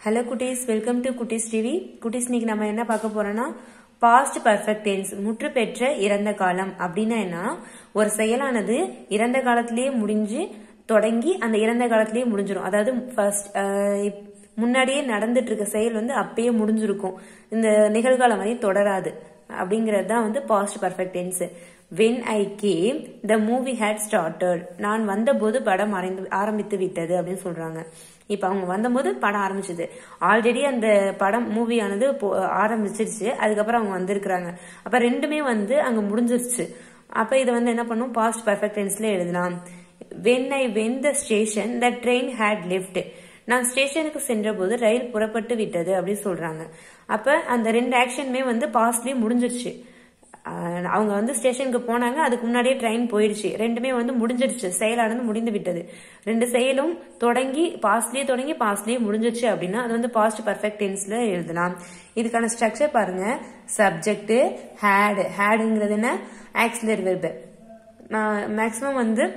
hello குட்டீஸ் welcome to குட்டீஸ் TV குட்டீஸ் இன்னைக்கு நம்ம என்ன பார்க்க போறோம்னா பாஸ்ட் பர்ஃபெக்ட் டென்ஸ் முற்று பெற்ற இறந்த காலம் அப்படின்னா என்ன ஒரு செயலானது இறந்த காலத்திலேயே முடிஞ்சு தொடங்கி அந்த இறந்த காலத்திலேயே முடிஞ்சிடும் அதாவது ஃபர்ஸ்ட் முன்னாடியே நடந்துட்டு இருக்க செயல் வந்து அப்பயே முடிஞ்சிருக்கும் இந்த நிகழ்காலம் வரையும் தொடராது அப்படிங்கிறது தான் வந்து past perfect tense when I came the movie had started நான் வந்தபோது படம் ஆரம்பி ஆரம்பித்து விட்டது அப்படின்னு சொல்றாங்க இப்ப அவங்க வந்தபோது படம் ஆரம்பிச்சது ஆல்ரெடி அந்த படம் மூவியானது ஆரம்பிச்சிருச்சு அதுக்கப்புறம் அவங்க வந்திருக்கிறாங்க அப்ப ரெண்டுமே வந்து அங்க முடிஞ்சிருச்சு அப்ப இதை வந்து என்ன பண்ணும் பாஸ்ட் பர்ஃபெக்ட் டென்ஸ்ல எழுதலாம் when I when the station the train had left நான் ஸ்டேஷனுக்கு சென்ற போது ரயில் புறப்பட்டு விட்டது அப்படின்னு சொல்றாங்க அப்ப அந்த ரெண்டு ஆக்ஷனுமே வந்து பாஸ்ட்லயே முடிஞ்சிருச்சு அவங்க வந்து ஸ்டேஷனுக்கு போனாங்க அதுக்கு முன்னாடியே ட்ரெயின் போயிடுச்சு ரெண்டுமே வந்து முடிஞ்சிடுச்சு செயலானது முடிந்து விட்டது ரெண்டு செயலும் தொடங்கி பாஸ்ட்லயே தொடங்கி பாஸ்ட்லயே முடிஞ்சிருச்சு அப்படின்னா அது வந்து பாஸ்ட் பர்ஃபெக்ட் டென்ஸ்ல எழுதலாம் இதுக்கான ஸ்ட்ரக்சர் பாருங்க சப்ஜெக்ட் ஹேட் ஹேடுங்கிறது என்ன ஆக்சிலரி வெர்பு மேக்சிமம் வந்து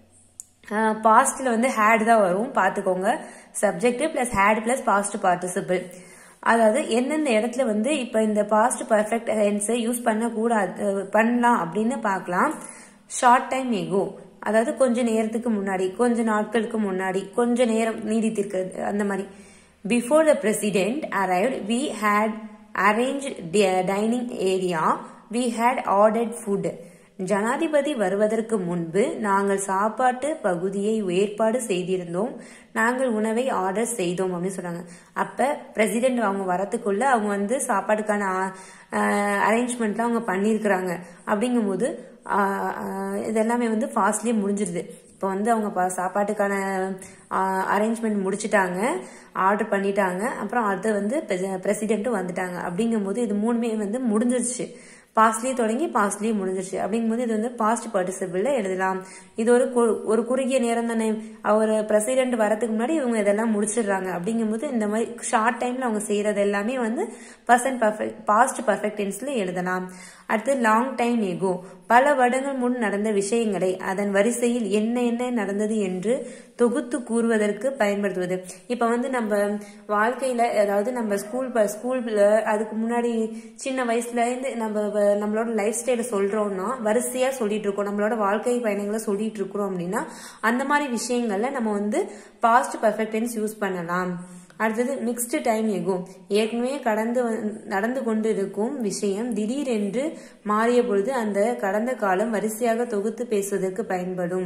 பாஸ்ட்ல வந்து ஹேட் தான் வரும் பார்த்துக்கோங்க subject plus had plus past participle அதாவது எந்தெந்த இடத்துல வந்து இப்ப இந்த பாஸ்ட் பர்ஃபெக்ட் டென்ஸை யூஸ் பண்ணக்கூடாது பண்ணலாம் அப்படின்னு பார்க்கலாம் ஷார்ட் டைம் எகோ அதாவது கொஞ்ச நேரத்துக்கு முன்னாடி கொஞ்ச நாட்களுக்கு முன்னாடி கொஞ்ச நேரம் நீடித்திருக்கிறது அந்த மாதிரி before the president arrived we had arrange dining area we had ordered food ஜனாதிபதி வருவதற்கு முன்பு நாங்கள் சாப்பாட்டு பகுதியை ஏற்பாடு செய்திருந்தோம் நாங்கள் உணவை ஆர்டர் செய்தோம் அப்படின்னு சொன்னாங்க அப்ப பிரசிடென்ட் அவங்க வரத்துக்குள்ள அவங்க வந்து சாப்பாட்டுக்கான அரேஞ்ச்மெண்ட்லாம் அவங்க பண்ணிருக்கிறாங்க அப்படிங்கும் போது இதெல்லாமே வந்து ஃபாஸ்ட்லயே முடிஞ்சிருது இப்போ வந்து அவங்க சாப்பாட்டுக்கான அரேஞ்ச்மெண்ட் முடிச்சுட்டாங்க ஆர்டர் பண்ணிட்டாங்க அப்புறம் அடுத்து வந்து பிரசிடென்ட்டும் வந்துட்டாங்க அப்படிங்கும் போது இது மூணுமே வந்து முடிஞ்சிருச்சு பாஸ்ட்லயே தொடங்கி பாஸ்ட்லயே முடிஞ்சிருச்சு அப்படிங்கும்போது இது வந்து பாஸ்ட் பார்ட்டிசிபிள்ல எழுதலாம் இது ஒரு ஒரு குறுகிய நேரம் தானே அவர் பிரசிடென்ட் வரதுக்கு முன்னாடி இவங்க இதெல்லாம் முடிச்சிடுறாங்க அப்படிங்கும்போது இந்த மாதிரி ஷார்ட் டைம்ல அவங்க செய்யறது எல்லாமே வந்து பர்சன்ட் பர்ஃபெக்ட் பாஸ்ட் பர்ஃபெக்ட் டென்ஸ்ல எழுதலாம் அடுத்து லாங் டைம் எகோ பல வருடங்கள் முன் நடந்த விஷயங்களை அதன் வரிசையில் என்ன என்ன நடந்தது என்று தொகுத்து கூறுவதற்கு பயன்படுத்துவது இப்ப வந்து நம்ம வாழ்க்கையில அதாவது நம்ம ஸ்கூல் ஸ்கூல்ல அதுக்கு முன்னாடி சின்ன வயசுல இருந்து நம்ம நம்மளோட லைஃப் ஸ்டைல சொல்றோம்னா வரிசையா சொல்லிட்டு இருக்கோம் நம்மளோட வாழ்க்கை பயணங்களை சொல்லிட்டு இருக்கிறோம் அப்படின்னா அந்த மாதிரி விஷயங்கள்ல நம்ம வந்து பாஸ்ட் பர்ஃபெக்ட் டென்ஸ் யூஸ் பண்ணலாம் அடுத்தது மிக்ஸ்டு டைம் எகும் ஏற்கனவே கடந்து நடந்து கொண்டு இருக்கும் விஷயம் திடீரென்று மாறிய பொழுது அந்த கடந்த காலம் வரிசையாக தொகுத்து பேசுவதற்கு பயன்படும்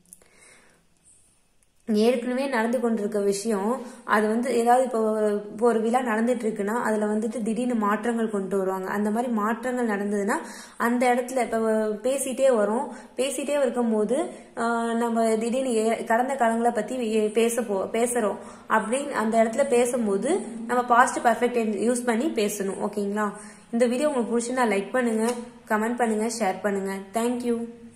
ஏற்கனவே நடந்து கொண்டிருக்க விஷயம் அது வந்து ஏதாவது இப்போ இப்போ ஒரு விழா நடந்துட்டு இருக்குன்னா அதுல வந்துட்டு திடீர்னு மாற்றங்கள் கொண்டு வருவாங்க அந்த மாதிரி மாற்றங்கள் நடந்ததுன்னா அந்த இடத்துல இப்போ பேசிட்டே வரும் பேசிட்டே இருக்கும் போது நம்ம திடீர்னு கடந்த காலங்களை பத்தி பேச போ பேசுறோம் அப்படின்னு அந்த இடத்துல பேசும்போது நம்ம பாஸ்ட் பர்ஃபெக்ட் யூஸ் பண்ணி பேசணும் ஓகேங்களா இந்த வீடியோ உங்களுக்கு பிடிச்சிருந்தா லைக் பண்ணுங்க கமெண்ட் பண்ணுங்க ஷேர் பண்ணுங்க தேங்க்யூ